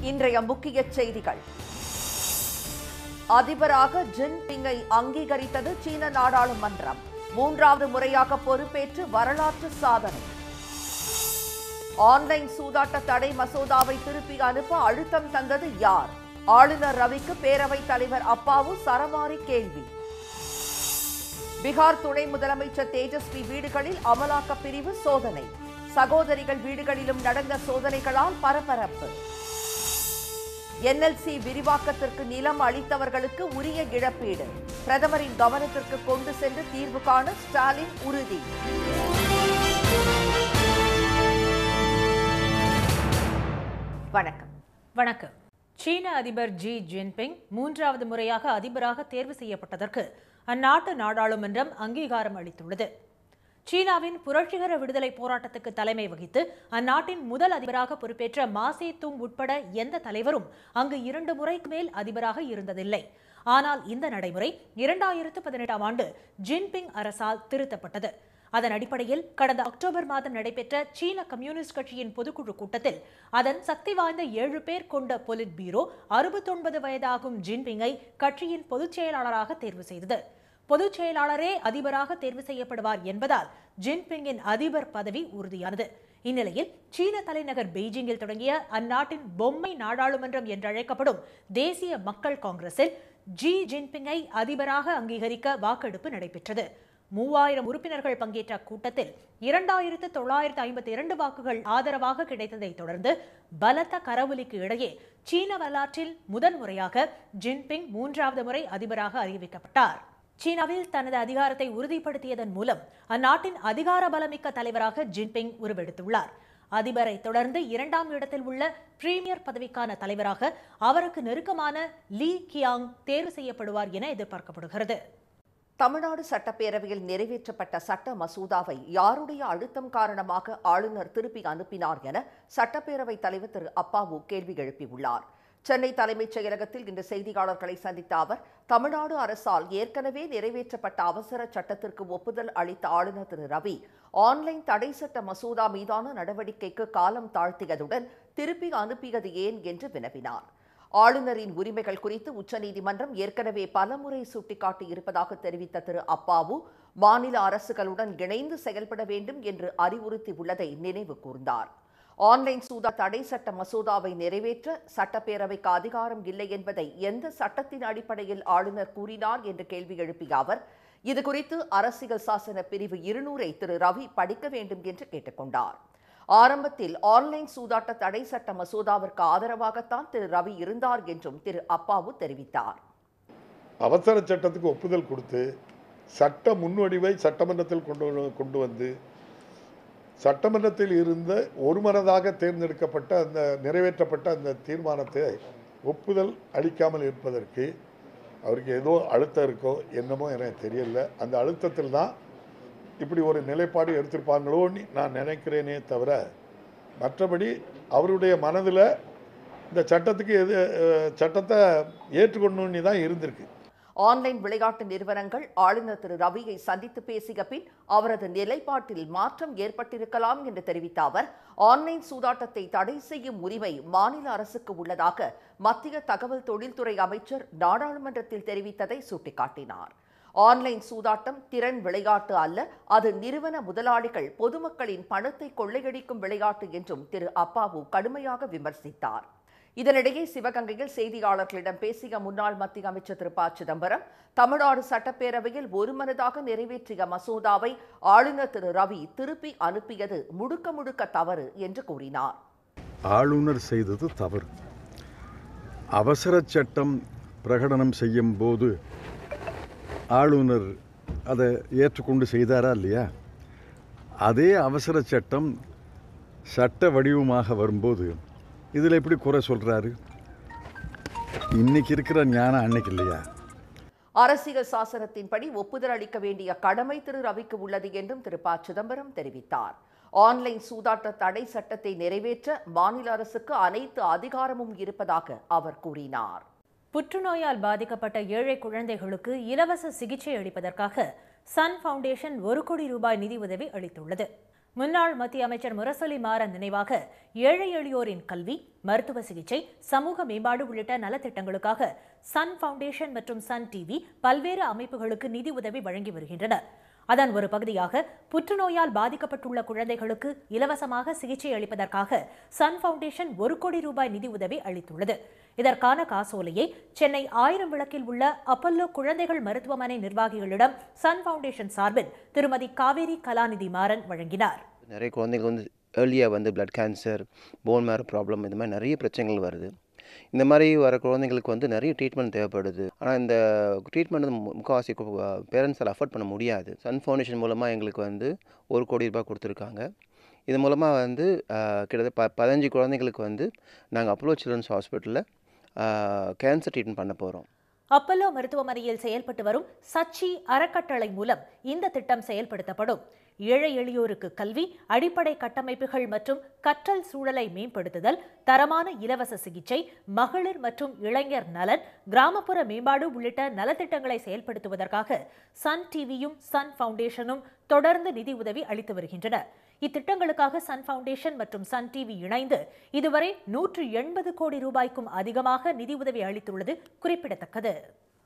இன்றைய முக்கிய செய்திகள் அதிபராக ஜின்பிங்கை அங்கீகரித்தது சீன நாடாளுமன்றம் மூன்றாவது முறையாக பொறுப்பேற்று வரலாற்று சாதனை ஆன்லைன் சூதாட்ட தடை மசோதாவை திருப்பி அனுப்ப அழுத்தம் தந்தது யார் ஆளுநர் ரவிக்கு பேரவைத் தலைவர் அப்பாவு சரமாரி கேள்வி பீகார் துணை முதலமைச்சர் தேஜஸ்வி வீடுகளில் அமலாக்க பிரிவு சோதனை சகோதரிகள் வீடுகளிலும் நடந்த சோதனைகளால் பரபரப்பு என்எல்சி விரிவாக்கத்திற்கு நிலம் அளித்தவர்களுக்கு உரிய இழப்பீடு பிரதமரின் கவனத்திற்கு கொண்டு சென்று தீர்வு காண ஸ்டாலின் உறுதி வணக்கம் வணக்கம் சீன அதிபர் ஜி ஜின்பிங் மூன்றாவது முறையாக அதிபராக தேர்வு செய்யப்பட்டதற்கு அந்நாட்டு நாடாளுமன்றம் அங்கீகாரம் அளித்துள்ளது சீனாவின் புரட்சிகர விடுதலை போராட்டத்துக்கு தலைமை வகித்து அந்நாட்டின் முதல் அதிபராக பொறுப்பேற்ற மாசே துங் உட்பட எந்த தலைவரும் அங்கு இரண்டு முறைக்கு மேல் அதிபராக இருந்ததில்லை ஆனால் இந்த நடைமுறை இரண்டாயிரத்து பதினெட்டாம் ஆண்டு ஜின்பிங் அரசால் திருத்தப்பட்டது அதன் அடிப்படையில் கடந்த அக்டோபர் மாதம் நடைபெற்ற சீன கம்யூனிஸ்ட் கட்சியின் பொதுக்குழு கூட்டத்தில் அதன் சக்தி வாய்ந்த ஏழு பேர் கொண்ட பொலிட் பீரோ அறுபத்தொன்பது வயதாகும் ஜின்பிங்கை கட்சியின் பொதுச் செயலாளராக தேர்வு செய்தது பொதுச் செயலாளரே அதிபராக தேர்வு செய்யப்படுவார் என்பதால் ஜின்பிங்கின் அதிபர் பதவி உறுதியானது இந்நிலையில் சீன தலைநகர் பெய்ஜிங்கில் தொடங்கிய அந்நாட்டின் பொம்மை நாடாளுமன்றம் என்றழைக்கப்படும் தேசிய மக்கள் காங்கிரஸில் ஜி ஜின்பிங்கை அதிபராக அங்கீகரிக்க வாக்கெடுப்பு நடைபெற்றது மூவாயிரம் உறுப்பினர்கள் பங்கேற்ற கூட்டத்தில் இரண்டாயிரத்து தொள்ளாயிரத்து ஐம்பத்தி இரண்டு வாக்குகள் ஆதரவாக கிடைத்ததை தொடர்ந்து பலத்த கரவொலிக்கு இடையே சீன வரலாற்றில் முதன்முறையாக ஜின்பிங் மூன்றாவது முறை அதிபராக அறிவிக்கப்பட்டார் சீனாவில் தனது அதிகாரத்தை உறுதிப்படுத்தியதன் மூலம் அந்நாட்டின் அதிகார பலமிக்க தலைவராக ஜின்பிங் உருவெடுத்துள்ளார் அதிபரை தொடர்ந்து இரண்டாம் இடத்தில் உள்ள பிரீமியர் பதவிக்கான தலைவராக அவருக்கு நெருக்கமான லீ கியாங் தேர்வு செய்யப்படுவார் என எதிர்பார்க்கப்படுகிறது தமிழ்நாடு சட்டப்பேரவையில் நிறைவேற்றப்பட்ட சட்ட மசோதாவை யாருடைய அழுத்தம் காரணமாக ஆளுநர் திருப்பி அனுப்பினார் என சட்டப்பேரவைத் தலைவர் திரு அப்பாவு கேள்வி எழுப்பியுள்ளார் சென்னை தலைமைச் செயலகத்தில் இன்று செய்தியாளர்களை சந்தித்த அவர் தமிழ்நாடு அரசால் ஏற்கனவே நிறைவேற்றப்பட்ட அவசர சட்டத்திற்கு ஒப்புதல் அளித்த ஆளுநர் திரு ரவி ஆன்லைன் தடை சட்ட மசோதா மீதான நடவடிக்கைக்கு காலம் தாழ்த்தியதுடன் திருப்பி அனுப்பியது ஏன் என்று வினவினார் ஆளுநரின் உரிமைகள் குறித்து உச்சநீதிமன்றம் ஏற்கனவே பலமுறை சுட்டிக்காட்டி இருப்பதாக தெரிவித்த திரு அப்பாவு மாநில அரசுகளுடன் இணைந்து செயல்பட வேண்டும் என்று அறிவுறுத்தியுள்ளதை நினைவு கூர்ந்தார் ஆன்லைன் சூதா தடை சட்ட மசோதாவை நிறைவேற்ற சட்டப்பேரவைக்கு அதிகாரம் இல்லை என்பதை எந்த சட்டத்தின் அடிப்படையில் ஆளுநர் கூறினார் என்று கேள்வி எழுப்பிய அவர் இதுகுறித்து அரசியல் சாசன பிரிவு இருநூறை திரு ரவி படிக்க வேண்டும் என்று கேட்டுக்கொண்டார் ஆரம்பத்தில் ஆன்லைன் சூதாட்ட தடை சட்ட மசோதாவிற்கு ஆதரவாகத்தான் திரு ரவி இருந்தார் என்றும் திரு அப்பாவு தெரிவித்தார் அவசர சட்டத்துக்கு ஒப்புதல் கொடுத்து சட்ட முன்வடிவை சட்டமன்றத்தில் கொண்டு வந்து- கொண்டு வந்து சட்டமன்றத்தில் இருந்த ஒருமனதாக தேர்ந்தெடுக்கப்பட்ட அந்த நிறைவேற்றப்பட்ட அந்த தீர்மானத்தை ஒப்புதல் அளிக்காமல் இருப்பதற்கு அவருக்கு ஏதோ அழுத்தம் இருக்கோ என்னமோ எனக்கு தெரியல அந்த அழுத்தத்தில் தான் இப்படி ஒரு நிலைப்பாடு எடுத்திருப்பாங்களோன்னு நான் நினைக்கிறேனே தவிர மற்றபடி அவருடைய மனதில் இந்த சட்டத்துக்கு எது அஹ், சட்டத்தை ஏற்றுக்கொள்ளணுன்னு தான் இருந்திருக்கு ஆன்லைன் விளையாட்டு நிறுவனங்கள் ஆளுநர் திரு ரவியை சந்தித்து பேசிய பின் அவரது நிலைப்பாட்டில் மாற்றம் ஏற்பட்டிருக்கலாம் என்று தெரிவித்த அவர் ஆன்லைன் சூதாட்டத்தை தடை செய்யும் உரிமை மாநில அரசுக்கு உள்ளதாக மத்திய தகவல் தொழில்துறை அமைச்சர் நாடாளுமன்றத்தில் தெரிவித்ததை சுட்டிக்காட்டினார் ஆன்லைன் சூதாட்டம் திறன் விளையாட்டு அல்ல அது நிறுவன முதலாளிகள் பொதுமக்களின் பணத்தை கொள்ளையடிக்கும் விளையாட்டு என்றும் திரு அப்பாவு கடுமையாக விமர்சித்தார் இதனிடையே சிவகங்கையில் செய்தியாளர்களிடம் பேசிய முன்னாள் மத்திய அமைச்சர் திரு ப சிதம்பரம் தமிழ்நாடு சட்டப்பேரவையில் ஒருமனதாக நிறைவேற்றிய மசோதாவை ஆளுநர் திரு ரவி திருப்பி அனுப்பியது முழுக்க முழுக்க தவறு என்று கூறினார் ஆளுநர் செய்தது தவறு அவசர சட்டம் பிரகடனம் செய்யும் போது ஆளுநர் அதை ஏற்றுக்கொண்டு செய்தாரா இல்லையா அதே அவசர சட்டம் சட்ட வடிவமாக வரும்போது இதில் எப்படி குறை சொல்கிறாரு இன்னைக்கு இருக்கிற ஞானம் அன்னைக்கு இல்லையா அரசியல் சாசனத்தின்படி ஒப்புதல் அளிக்க வேண்டிய கடமை திரு ரவிக்கு உள்ளது என்றும் திரு ப சிதம்பரம் தெரிவித்தார் ஆன்லைன் சூதாட்ட தடை சட்டத்தை நிறைவேற்ற மாநில அரசுக்கு அனைத்து அதிகாரமும் இருப்பதாக அவர் கூறினார் புற்றுநோயால் பாதிக்கப்பட்ட ஏழை குழந்தைகளுக்கு இலவச சிகிச்சை அளிப்பதற்காக சன் ஃபவுண்டேஷன் ஒரு கோடி ரூபாய் நிதி உதவி அளித்துள்ளது முன்னாள் மத்திய அமைச்சர் முரசொலி மாறன் நினைவாக ஏழை எளியோரின் கல்வி மருத்துவ சிகிச்சை சமூக மேம்பாடு உள்ளிட்ட நலத்திட்டங்களுக்காக சன் ஃபவுண்டேஷன் மற்றும் சன் டிவி பல்வேறு அமைப்புகளுக்கு நிதி உதவி வழங்கி வருகின்றன அதன் ஒரு பகுதியாக புற்றுநோயால் பாதிக்கப்பட்டுள்ள குழந்தைகளுக்கு இலவசமாக சிகிச்சை அளிப்பதற்காக சன் ஃபவுண்டேஷன் ஒரு கோடி ரூபாய் நிதி உதவி அளித்துள்ளது இதற்கான காசோலையை சென்னை ஆயிரம் விளக்கில் உள்ள அப்பல்லோ குழந்தைகள் மருத்துவமனை நிர்வாகிகளிடம் சன் ஃபவுண்டேஷன் சார்பில் திருமதி காவேரி கலாநிதி மாறன் வழங்கினார் நிறைய குழந்தைகள் வந்து ஏர்லியாக வந்து blood cancer bone marrow problem இந்த மாதிரி நிறைய பிரச்சனைகள் வருது இந்த மாதிரி வர குழந்தைங்களுக்கு வந்து நிறைய ட்ரீட்மெண்ட் தேவைப்படுது ஆனால் இந்த ட்ரீட்மெண்ட் வந்து மு- முக்கால்வாசி பேரண்ட்ஸால் அஃபோர்ட் பண்ண முடியாது சன் ஃபவுண்டேஷன் மூலமாக எங்களுக்கு வந்து ஒரு கோடி ரூபாய் கொடுத்துருக்காங்க இது மூலமாக வந்து ஆஹ், கிட்டத்தட்ட ப பதினஞ்சு குழந்தைங்களுக்கு வந்து நாங்கள் அப்போலோ சில்ட்ரன்ஸ் ஹாஸ்பிட்டலில் கேன்சர் ட்ரீட்மெண்ட் பண்ண போகிறோம் அப்பல்லோ மருத்துவமனையில் செயல்பட்டு வரும் சச்சி அறக்கட்டளை மூலம் இந்த திட்டம் செயல்படுத்தப்படும் ஏழை எளியோருக்கு கல்வி அடிப்படை கட்டமைப்புகள் மற்றும் கற்றல் சூழலை மேம்படுத்துதல் தரமான இலவச சிகிச்சை மகளிர் மற்றும் இளைஞர் நலன் கிராமப்புற மேம்பாடு உள்ளிட்ட நலத்திட்டங்களை செயல்படுத்துவதற்காக சன் டிவியும் சன் ஃபவுண்டேஷனும் தொடர்ந்து நிதி உதவி அளித்து வருகின்றன இத்திட்டங்களுக்காக சன் ஃபவுண்டேஷன் மற்றும் சன் டிவி இணைந்து இதுவரை நூற்று எண்பது கோடி ரூபாய்க்கும் அதிகமாக நிதி உதவி அளித்துள்ளது குறிப்பிடத்தக்கது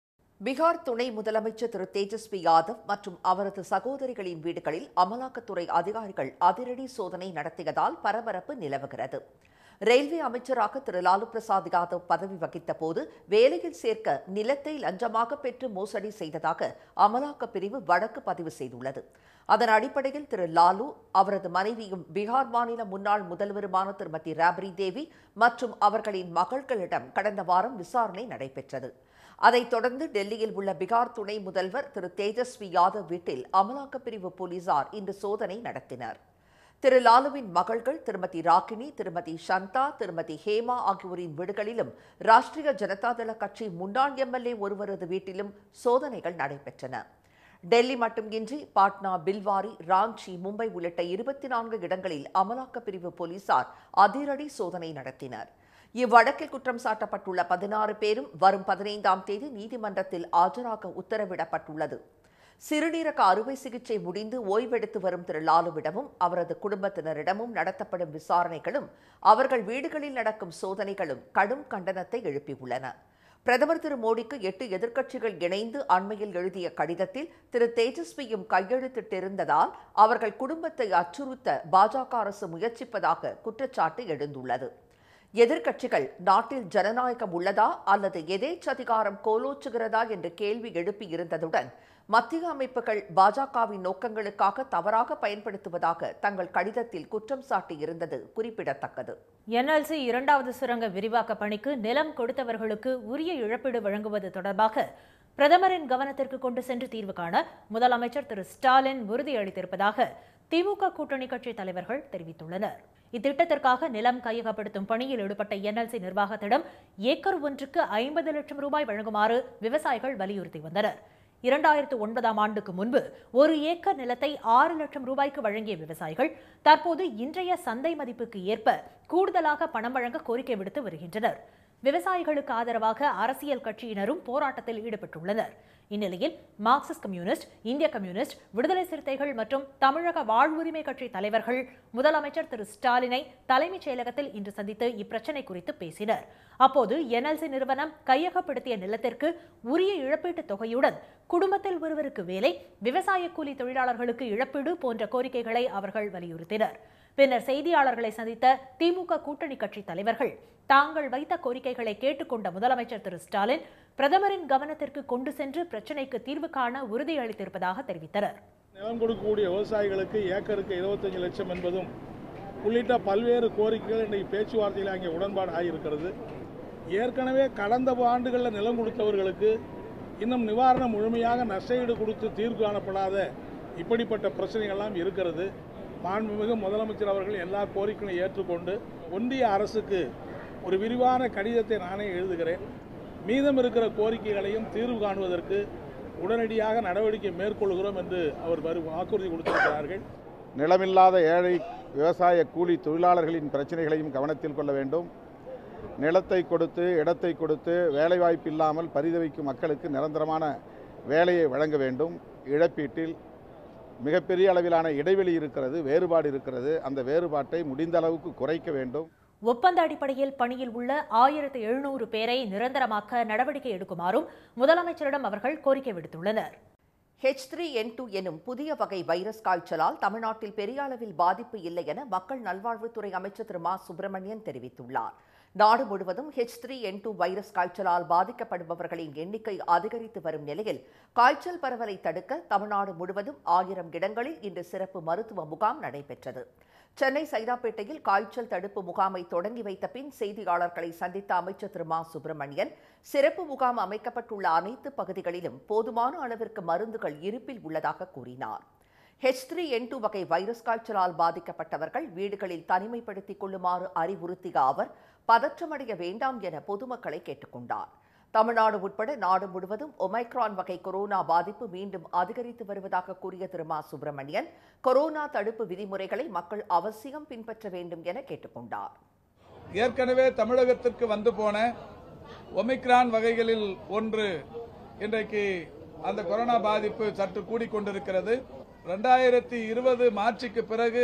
பீகார் துணை முதலமைச்சர் திரு தேஜஸ்வி யாதவ் மற்றும் அவரது சகோதரிகளின் வீடுகளில் அமலாக்கத்துறை அதிகாரிகள் அதிரடி சோதனை நடத்தியதால் பரபரப்பு நிலவுகிறது ரயில்வே அமைச்சராக திரு லாலு பிரசாத் யாதவ் பதவி வகித்த போது வேலையில் சேர்க்க நிலத்தை லஞ்சமாக பெற்று மோசடி செய்ததாக அமலாக்கப் பிரிவு வழக்கு பதிவு செய்துள்ளது அதன் அடிப்படையில் திரு லாலு அவரது மனைவியும் பீகார் மாநில முன்னாள் முதல்வருமான திருமதி ராப்ரி தேவி மற்றும் அவர்களின் மகள்களிடம் கடந்த வாரம் விசாரணை நடைபெற்றது அதைத் தொடர்ந்து டெல்லியில் உள்ள பீகார் துணை முதல்வர் திரு தேஜஸ்வி யாதவ் வீட்டில் அமலாக்கப் பிரிவு போலீசார் இன்று சோதனை நடத்தினர் திரு லாலுவின் மகள்கள் திருமதி ராகினி திருமதி சந்தா திருமதி ஹேமா ஆகியோரின் வீடுகளிலும் ராஷ்டிரிய ஜனதாதள கட்சி முன்னாள் எம்எல்ஏ ஒருவரது வீட்டிலும் சோதனைகள் நடைபெற்றன டெல்லி மட்டுமின்றி பாட்னா பில்வாரி ராஞ்சி மும்பை உள்ளிட்ட இருபத்தி நான்கு இடங்களில் அமலாக்கப் பிரிவு போலீசார் அதிரடி சோதனை நடத்தினர் இவ்வழக்கில் குற்றம் சாட்டப்பட்டுள்ள பதினாறு பேரும் வரும் பதினைந்தாம் தேதி நீதிமன்றத்தில் ஆஜராக உத்தரவிடப்பட்டுள்ளது சிறுநீரக அறுவை சிகிச்சை முடிந்து ஓய்வெடுத்து வரும் திரு லாலுவிடமும் அவரது குடும்பத்தினரிடமும் நடத்தப்படும் விசாரணைகளும் அவர்கள் வீடுகளில் நடக்கும் சோதனைகளும் கடும் கண்டனத்தை எழுப்பியுள்ளன பிரதமர் திரு மோடிக்கு எட்டு எதிர்க்கட்சிகள் இணைந்து அண்மையில் எழுதிய கடிதத்தில் திரு தேஜஸ்வியும் கையெழுத்திட்டிருந்ததால் அவர்கள் குடும்பத்தை அச்சுறுத்த பாஜக அரசு முயற்சிப்பதாக குற்றச்சாட்டு எழுந்துள்ளது எதிர்க்கட்சிகள் நாட்டில் ஜனநாயகம் உள்ளதா அல்லது எதேச்சதிகாரம் கோலோச்சுகிறதா என்ற கேள்வி எழுப்பியிருந்ததுடன் மத்திய அமைப்புகள் பாஜகவின் நோக்கங்களுக்காக தவறாக பயன்படுத்துவதாக தங்கள் கடிதத்தில் குற்றம் சாட்டியிருந்தது குறிப்பிடத்தக்கது என்எல்சி இரண்டாவது சுரங்க விரிவாக்க பணிக்கு நிலம் கொடுத்தவர்களுக்கு உரிய இழப்பீடு வழங்குவது தொடர்பாக பிரதமரின் கவனத்திற்கு கொண்டு சென்று தீர்வு காண முதலமைச்சர் திரு ஸ்டாலின் உறுதியளித்திருப்பதாக திமுக கூட்டணி கட்சி தலைவர்கள் தெரிவித்துள்ளனர் இத்திட்டத்திற்காக நிலம் கையகப்படுத்தும் பணியில் ஈடுபட்ட என்எல்சி நிர்வாகத்திடம் ஏக்கர் ஒன்றுக்கு ஐம்பது லட்சம் ரூபாய் வழங்குமாறு விவசாயிகள் வலியுறுத்தி வந்தனர் இரண்டாயிரத்து ஒன்பதாம் ஆண்டுக்கு முன்பு ஒரு ஏக்கர் நிலத்தை ஆறு லட்சம் ரூபாய்க்கு வழங்கிய விவசாயிகள் தற்போது இன்றைய சந்தை மதிப்புக்கு ஏற்ப கூடுதலாக பணம் வழங்க கோரிக்கை விடுத்து வருகின்றனர் விவசாயிகளுக்கு ஆதரவாக அரசியல் கட்சியினரும் போராட்டத்தில் ஈடுபட்டுள்ளனர் இந்நிலையில் மார்க்சிஸ்ட் கம்யூனிஸ்ட் இந்திய கம்யூனிஸ்ட் விடுதலை சிறுத்தைகள் மற்றும் தமிழக வாழ்வுரிமை கட்சி தலைவர்கள் முதலமைச்சர் திரு ஸ்டாலினை தலைமைச் செயலகத்தில் இன்று சந்தித்து இப்பிரச்சினை குறித்து பேசினர் அப்போது என்எல்சி நிறுவனம் கையகப்படுத்திய நிலத்திற்கு உரிய இழப்பீட்டுத் தொகையுடன் குடும்பத்தில் ஒருவருக்கு வேலை விவசாய கூலி தொழிலாளர்களுக்கு இழப்பீடு போன்ற கோரிக்கைகளை அவர்கள் வலியுறுத்தினர் பின்னர் செய்தியாளர்களை சந்தித்த திமுக கூட்டணி கட்சி தலைவர்கள் தாங்கள் வைத்த கோரிக்கைகளை கேட்டுக்கொண்ட முதலமைச்சர் திரு ஸ்டாலின் பிரதமரின் கவனத்திற்கு கொண்டு சென்று பிரச்சினைக்கு தீர்வு காண உறுதியளித்திருப்பதாக தெரிவித்தனர் நிலம் கொடுக்கக்கூடிய விவசாயிகளுக்கு ஏக்கருக்கு இருபத்தஞ்சு லட்சம் என்பதும் உள்ளிட்ட பல்வேறு கோரிக்கைகள் இன்றைக்கு பேச்சுவார்த்தையில் அங்கே உடன்பாடு ஆகியிருக்கிறது ஏற்கனவே கடந்த ஆண்டுகளில் நிலம் கொடுத்தவர்களுக்கு இன்னும் நிவாரணம் முழுமையாக நஷ்டஈடு கொடுத்து தீர்வு காணப்படாத இப்படிப்பட்ட பிரச்சனைகள்லாம் இருக்கிறது மாண்புமிகு முதலமைச்சர் அவர்கள் எல்லா கோரிக்கைகளையும் ஏற்றுக்கொண்டு ஒன்றிய அரசுக்கு ஒரு விரிவான கடிதத்தை நானே எழுதுகிறேன் மீதம் இருக்கிற கோரிக்கைகளையும் தீர்வு காணுவதற்கு உடனடியாக நடவடிக்கை மேற்கொள்கிறோம் என்று அவர் வரு வாக்குறுதி கொடுத்திருக்கிறார்கள் நிலமில்லாத ஏழை விவசாய கூலி தொழிலாளர்களின் பிரச்சனைகளையும் கவனத்தில் கொள்ள வேண்டும் நிலத்தை கொடுத்து இடத்தை கொடுத்து வேலைவாய்ப்பு இல்லாமல் பரிதவிக்கும் மக்களுக்கு நிரந்தரமான வேலையை வழங்க வேண்டும் இழப்பீட்டில் மிகப்பெரிய அளவிலான இடைவெளி இருக்கிறது வேறுபாடு இருக்கிறது அந்த வேறுபாட்டை முடிந்த அளவுக்கு குறைக்க வேண்டும் ஒப்பந்த அடிப்படையில் பணியில் உள்ள ஆயிரத்து எழுநூறு பேரை நிரந்தரமாக்க நடவடிக்கை எடுக்குமாறும் முதலமைச்சரிடம் அவர்கள் கோரிக்கை விடுத்துள்ளனர் ஹெச் த்ரீ என் டூ எனும் புதிய வகை வைரஸ் காய்ச்சலால் தமிழ்நாட்டில் பெரிய அளவில் பாதிப்பு இல்லை என மக்கள் நல்வாழ்வுத்துறை அமைச்சர் திரு மா சுப்பிரமணியன் தெரிவித்துள்ளார் நாடு முழுவதும் H three N two virus காய்ச்சலால் பாதிக்கப்படுபவர்களின் எண்ணிக்கை அதிகரித்து வரும் நிலையில் காய்ச்சல் பரவலை தடுக்க தமிழ்நாடு முழுவதும் ஆயிரம் இடங்களில் இன்று சிறப்பு மருத்துவ முகாம் நடைபெற்றது சென்னை சைதாப்பேட்டையில் காய்ச்சல் தடுப்பு முகாமை தொடங்கி வைத்த பின் செய்தியாளர்களை சந்தித்த அமைச்சர் திரு மா சுப்பிரமணியன் சிறப்பு முகாம் அமைக்கப்பட்டுள்ள அனைத்து பகுதிகளிலும் போதுமான அளவிற்கு மருந்துகள் இருப்பில் உள்ளதாக கூறினார் ஹெச் த்ரீ என் டூ வகை வைரஸ் காய்ச்சலால் பாதிக்கப்பட்டவர்கள் வீடுகளில் தனிமைப்படுத்திக் கொள்ளுமாறு அறிவுறுத்திய அவர் பதற்றமடைய வேண்டாம் என பொதுமக்களை கேட்டுக்கொண்டார் தமிழ்நாடு உட்பட நாடு முழுவதும் ஒமைக்ரான் வகை கொரோனா பாதிப்பு மீண்டும் அதிகரித்து வருவதாக கூறிய திரு மா சுப்பிரமணியன் கொரோனா தடுப்பு விதிமுறைகளை மக்கள் அவசியம் பின்பற்ற வேண்டும் என கேட்டுக்கொண்டார் ஏற்கனவே தமிழகத்திற்கு வந்து போன ஒமிக்ரான் வகைகளில் ஒன்று இன்றைக்கு அந்த கொரோனா பாதிப்பு சற்று கூடிக்கொண்டிருக்கிறது ரெண்டாயிரத்தி இருபது மார்ச்சுக்கு பிறகு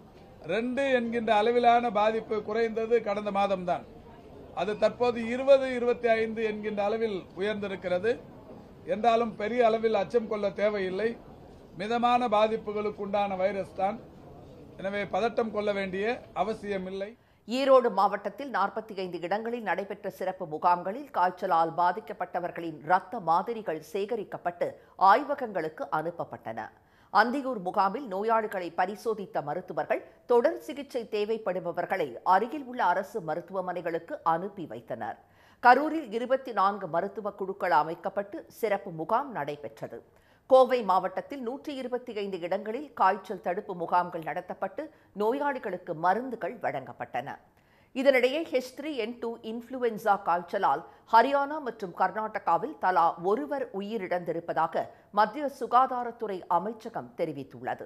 ரெண்டு என்கின்ற அளவிலான பாதிப்பு குறைந்தது கடந்த மாதம்தான் அது தற்போது இருபது இருபத்தி ஐந்து என்கின்ற அளவில் உயர்ந்திருக்கிறது என்றாலும் பெரிய அளவில் அச்சம் கொள்ள தேவையில்லை மிதமான பாதிப்புகளுக்கு உண்டான வைரஸ் தான் எனவே பதட்டம் கொள்ள வேண்டிய அவசியமில்லை ஈரோடு மாவட்டத்தில் நாற்பத்தி ஐந்து இடங்களில் நடைபெற்ற சிறப்பு முகாம்களில் காய்ச்சலால் பாதிக்கப்பட்டவர்களின் இரத்த மாதிரிகள் சேகரிக்கப்பட்டு ஆய்வகங்களுக்கு அனுப்பப்பட்டன அந்தியூர் முகாமில் நோயாளிகளை பரிசோதித்த மருத்துவர்கள் தொடர் சிகிச்சை தேவைப்படுபவர்களை அருகில் உள்ள அரசு மருத்துவமனைகளுக்கு அனுப்பி வைத்தனர் கரூரில் இருபத்தி நான்கு மருத்துவ குழுக்கள் அமைக்கப்பட்டு சிறப்பு முகாம் நடைபெற்றது கோவை மாவட்டத்தில் நூற்றி இருபத்தி ஐந்து இடங்களில் காய்ச்சல் தடுப்பு முகாம்கள் நடத்தப்பட்டு நோயாளிகளுக்கு மருந்துகள் வழங்கப்பட்டன இதனிடையே H three N two influenza காய்ச்சலால் ஹரியானா மற்றும் கர்நாடகாவில் தலா ஒருவர் உயிரிழந்திருப்பதாக மத்திய சுகாதாரத்துறை அமைச்சகம் தெரிவித்துள்ளது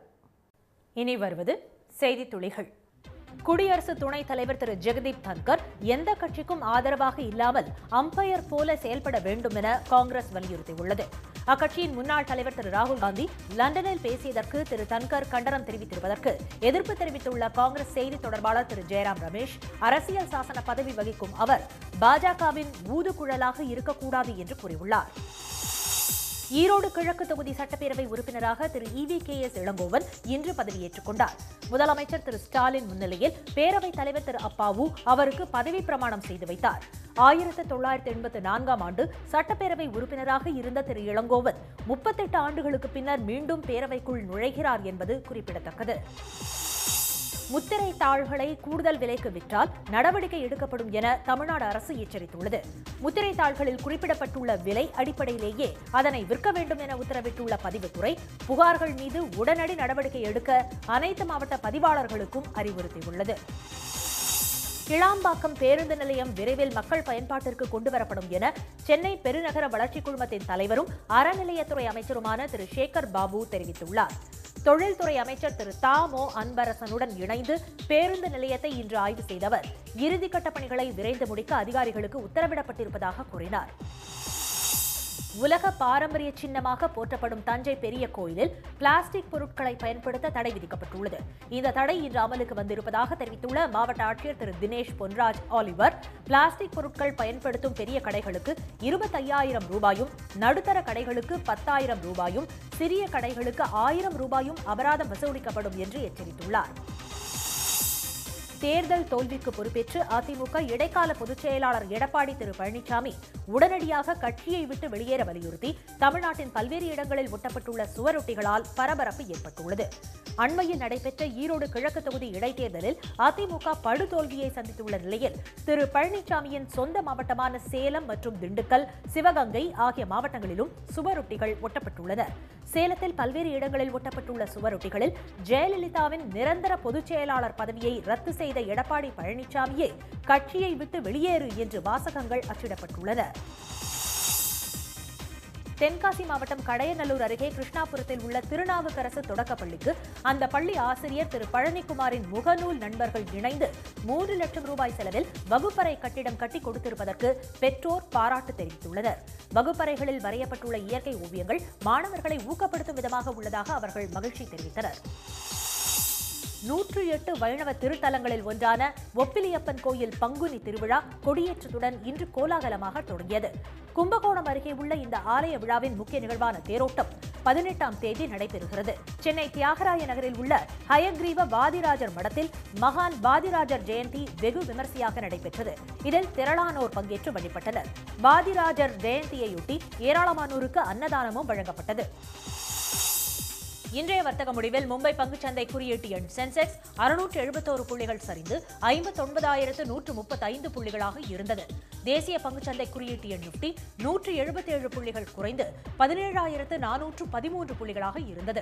இனி வருவது செய்தித் துளிகள் குடியரசு துணைத் தலைவர் திரு ஜெகதீப் தன்கர் எந்த கட்சிக்கும் ஆதரவாக இல்லாமல் அம்பையர் போல செயல்பட வேண்டும் என காங்கிரஸ் வலியுறுத்தியுள்ளது அக்கட்சியின் முன்னாள் தலைவர் திரு ராகுல் காந்தி லண்டனில் பேசியதற்கு திரு தன்கர் கண்டனம் தெரிவித்திருப்பதற்கு எதிர்ப்பு தெரிவித்துள்ள காங்கிரஸ் செய்தி தொடர்பாளர் திரு ஜெயராம் ரமேஷ் அரசியல் சாசன பதவி வகிக்கும் அவர் பாஜகவின் ஊதுகுழலாக இருக்கக்கூடாது என்று கூறியுள்ளார் ஈரோடு கிழக்கு தொகுதி சட்டப்பேரவை உறுப்பினராக திரு இவி கே எஸ் இளங்கோவன் இன்று பதவியேற்றுக் கொண்டார் முதலமைச்சர் திரு ஸ்டாலின் முன்னிலையில் பேரவைத் தலைவர் திரு அப்பாவு அவருக்கு பதவி பிரமாணம் செய்து வைத்தார் ஆயிரத்து தொள்ளாயிரத்து எண்பத்து நான்காம் ஆண்டு சட்டப்பேரவை உறுப்பினராக இருந்த திரு இளங்கோவன் முப்பத்தெட்டு ஆண்டுகளுக்கு பின்னர் மீண்டும் பேரவைக்குள் நுழைகிறார் என்பது குறிப்பிடத்தக்கது முத்திரை தாள்களை கூடுதல் விலைக்கு விற்றால் நடவடிக்கை எடுக்கப்படும் என தமிழ்நாடு அரசு எச்சரித்துள்ளது முத்திரை தாள்களில் குறிப்பிடப்பட்டுள்ள விலை அடிப்படையிலேயே அதனை விற்க வேண்டும் என உத்தரவிட்டுள்ள பதிவுத்துறை புகார்கள் மீது உடனடி நடவடிக்கை எடுக்க அனைத்து மாவட்ட பதிவாளர்களுக்கும் அறிவுறுத்தியுள்ளது கிளாம்பாக்கம் பேருந்து நிலையம் விரைவில் மக்கள் பயன்பாட்டிற்கு கொண்டுவரப்படும் என சென்னை பெருநகர வளர்ச்சிக் குழுமத்தின் தலைவரும் அறநிலையத்துறை அமைச்சருமான திரு சேகர் பாபு தெரிவித்துள்ளார் தொழில்துறை அமைச்சர் திரு தாமோ அன்பரசனுடன் இணைந்து பேருந்து நிலையத்தை இன்று ஆய்வு செய்தவர் இறுதிக்கட்ட பணிகளை விரைந்து முடிக்க அதிகாரிகளுக்கு உத்தரவிடப்பட்டிருப்பதாக கூறினார் உலக பாரம்பரிய சின்னமாக போற்றப்படும் தஞ்சை பெரிய கோயிலில் பிளாஸ்டிக் பொருட்களை பயன்படுத்த தடை விதிக்கப்பட்டுள்ளது இந்த தடை இன்று அமலுக்கு வந்திருப்பதாக தெரிவித்துள்ள மாவட்ட ஆட்சியர் திரு தினேஷ் பொன்ராஜ் ஆலிவர் பிளாஸ்டிக் பொருட்கள் பயன்படுத்தும் பெரிய கடைகளுக்கு இருபத்தையாயிரம் ரூபாயும் நடுத்தர கடைகளுக்கு பத்தாயிரம் ரூபாயும் சிறிய கடைகளுக்கு ஆயிரம் ரூபாயும் அபராதம் வசூலிக்கப்படும் என்று எச்சரித்துள்ளார் தேர்தல் தோல்விக்கு பொறுப்பேற்று அதிமுக இடைக்கால பொதுச் செயலாளர் எடப்பாடி திரு பழனிசாமி உடனடியாக கட்சியை விட்டு வெளியேற வலியுறுத்தி தமிழ்நாட்டின் பல்வேறு இடங்களில் ஒட்டப்பட்டுள்ள சுவரொட்டிகளால் பரபரப்பு ஏற்பட்டுள்ளது அண்மையில் நடைபெற்ற ஈரோடு கிழக்கு தொகுதி இடைத்தேர்தலில் அதிமுக படுதோல்வியை சந்தித்துள்ள நிலையில் திரு பழனிசாமியின் சொந்த மாவட்டமான சேலம் மற்றும் திண்டுக்கல் சிவகங்கை ஆகிய மாவட்டங்களிலும் சுவரொட்டிகள் ஒட்டப்பட்டுள்ளன சேலத்தில் பல்வேறு இடங்களில் ஒட்டப்பட்டுள்ள சுவரொட்டிகளில் ஜெயலலிதாவின் நிரந்தர பொதுச் செயலாளர் பதவியை ரத்து செய்த எடப்பாடி பழனிசாமியே கட்சியை விட்டு வெளியேறு என்று வாசகங்கள் அச்சிடப்பட்டுள்ளன தென்காசி மாவட்டம் கடையநல்லூர் அருகே கிருஷ்ணாபுரத்தில் உள்ள திருநாவுக்கரசு தொடக்கப்பள்ளிக்கு அந்த பள்ளி ஆசிரியர் திரு பழனிக்குமாரின் முகநூல் நண்பர்கள் இணைந்து மூன்று லட்சம் ரூபாய் செலவில் வகுப்பறை கட்டிடம் கட்டி கொடுத்திருப்பதற்கு பெற்றோர் பாராட்டு தெரிவித்துள்ளனர் வகுப்பறைகளில் வரையப்பட்டுள்ள இயற்கை ஓவியங்கள் மாணவர்களை ஊக்கப்படுத்தும் விதமாக உள்ளதாக அவர்கள் மகிழ்ச்சி தெரிவித்தனர் நூற்று எட்டு வைணவ திருத்தலங்களில் ஒன்றான ஒப்பிலியப்பன் கோயில் பங்குனி திருவிழா கொடியேற்றத்துடன் இன்று கோலாகலமாக தொடங்கியது கும்பகோணம் அருகே உள்ள இந்த ஆலய விழாவின் முக்கிய நிகழ்வான தேரோட்டம் பதினெட்டாம் தேதி நடைபெறுகிறது சென்னை தியாகராய நகரில் உள்ள ஹயக்ரீவ வாதிராஜர் மடத்தில் மகான் வாதிராஜர் ஜெயந்தி வெகு விமரிசையாக நடைபெற்றது இதில் திரளானோர் பங்கேற்று வழிபட்டனர் வாதிராஜர் ஜெயந்தியையொட்டி ஏராளமானோருக்கு அன்னதானமும் வழங்கப்பட்டது இன்றைய வர்த்தக முடிவில் மும்பை பங்குச்சந்தை குறியீட்டு எண் சென்செக்ஸ் அறுநூற்று எழுபத்தோரு புள்ளிகள் சரிந்து ஐம்பத்தொன்பதாயிரத்து நூற்று முப்பத்தைந்து புள்ளிகளாக இருந்தது தேசிய பங்குச்சந்தை குறியீட்டு எண் நிப்டி நூற்று எழுபத்தேழு புள்ளிகள் குறைந்து பதினேழாயிரத்து நானூற்று பதிமூன்று புள்ளிகளாக இருந்தது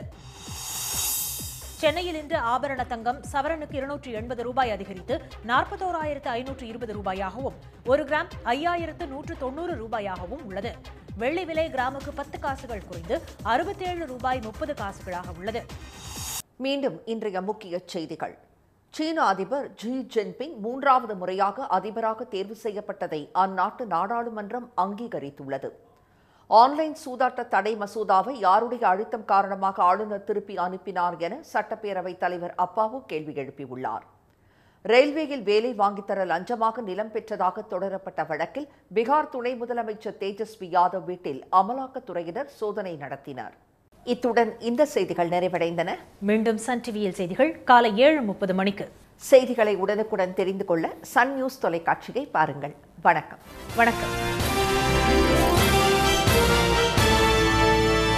சென்னையில் இன்று ஆபரண தங்கம் சவரனுக்கு இருநூற்று எண்பது ரூபாய் அதிகரித்து நாற்பத்தோராயிரத்து ஐநூற்று இருபது ரூபாயாகவும் ஒரு கிராம் ஐயாயிரத்து நூற்று தொண்ணூறு ரூபாயாகவும் உள்ளது வெள்ளி விலை கிராமுக்கு பத்து காசுகள் குறைந்து அறுபத்தேழு ரூபாய் முப்பது காசுகளாக உள்ளது மீண்டும் இன்றைய முக்கிய செய்திகள் சீன அதிபர் ஜி ஜின்பிங் மூன்றாவது முறையாக அதிபராக தேர்வு செய்யப்பட்டதை அந்நாட்டு நாடாளுமன்றம் அங்கீகரித்துள்ளது ஆன்லைன் சூதாட்ட தடை மசோதாவை யாருடைய அழுத்தம் காரணமாக ஆளுநர் திருப்பி அனுப்பினார் என சட்டப்பேரவைத் தலைவர் அப்பாவு கேள்வி எழுப்பியுள்ளார் ரயில்வேயில் வேலை வாங்கித்தர லஞ்சமாக நிலம் பெற்றதாக தொடரப்பட்ட வழக்கில் பீகார் துணை முதலமைச்சர் தேஜஸ்வி யாதவ் வீட்டில் அமலாக்கத்துறையினர் சோதனை நடத்தினர் இத்துடன் இந்த செய்திகள் நிறைவடைந்தன மீண்டும் சன் டிவியில் செய்திகள் காலை ஏழு முப்பது மணிக்கு செய்திகளை உடனுக்குடன் தெரிந்து கொள்ள சன் நியூஸ் தொலைக்காட்சியை பாருங்கள் வணக்கம் வணக்கம்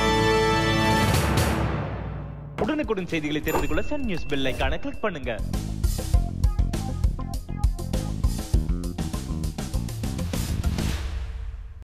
உடனுக்குடன் செய்திகளை தெரிந்து கொள்ள சன் நியூஸ் பெல் ஐகானை கிளிக் பண்ணுங்க